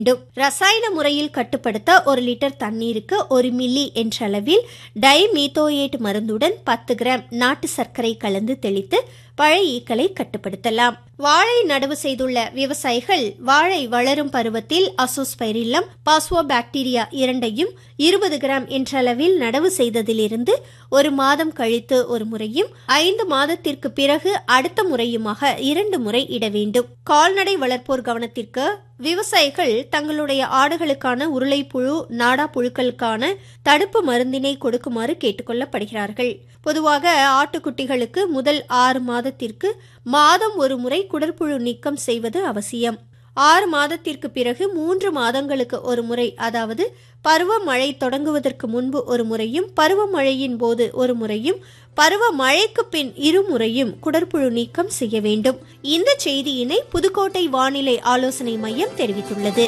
வேண்டும் ரசாயன முறையில் கட்டுப்படுத்த ஒரு லிட்டர் தண்ணீருக்கு ஒரு மில்லி என்ற அளவில் டைமீத்தோயேட் மருந்துடன் பத்து கிராம் நாட்டு சர்க்கரை கலந்து தெளித்து பழ ஈக்களை கட்டுப்படுத்தலாம் வாழை நடவு செய்துள்ள விவசாயிகள் வாழை வளரும் பருவத்தில் அசோஸ்பைரில்லம் பாஸ்வோ பாக்டீரியா இரண்டையும் இருபது கிராம் என்ற அளவில் நடவு செய்ததிலிருந்து ஒரு மாதம் கழித்து ஒரு முறையும் ஐந்து மாதத்திற்கு பிறகு அடுத்த முறையுமாக இரண்டு முறை இட வேண்டும் கால்நடை வளர்ப்போர் கவனத்திற்கு விவசாயிகள் தங்களுடைய ஆடுகளுக்கான உருளைப்புழு நாடா புழுக்களுக்கான தடுப்பு மருந்தினை கொடுக்குமாறு கேட்டுக்கொள்ளப்படுகிறார்கள் பொதுவாக ஆட்டுக்குட்டிகளுக்கு முதல் ஆறு மாதத்திற்கு மாதம் ஒரு முறை குடற்புழு நீக்கம் செய்வது அவசியம் ஆறு மாதத்திற்கு பிறகு மூன்று மாதங்களுக்கு ஒரு முறை அதாவது பருவமழை தொடங்குவதற்கு முன்பு ஒரு முறையும் பருவமழையின் போது ஒரு முறையும் பருவ மழைக்கு பின் இருமுறையும் குடற்புழு நீக்கம் செய்ய வேண்டும் இந்த செய்தியினை புதுக்கோட்டை வானிலை ஆலோசனை மையம் தெரிவித்துள்ளது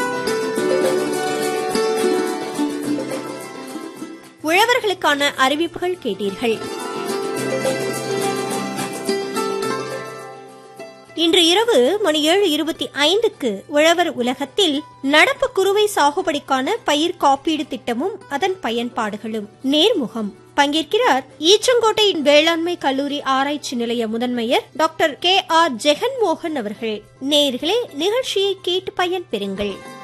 உழவர்களுக்கான அறிவிப்புகள் கேட்டீர்கள் இன்று இரவு மணி ஏழு இருபத்தி ஐந்துக்கு உழவர் உலகத்தில் நடப்பு குறுவை சாகுபடிக்கான பயிர் காப்பீடு திட்டமும் அதன் பயன்பாடுகளும் நேர்முகம் பங்கேற்கிறார் ஈச்சங்கோட்டை வேளாண்மை கல்லூரி ஆராய்ச்சி நிலைய முதன்மையர் டாக்டர் கே ஆர் ஜெகன்மோகன் அவர்கள் நேர்களே நிகழ்ச்சியை கேட்டு பயன்பெறுங்கள்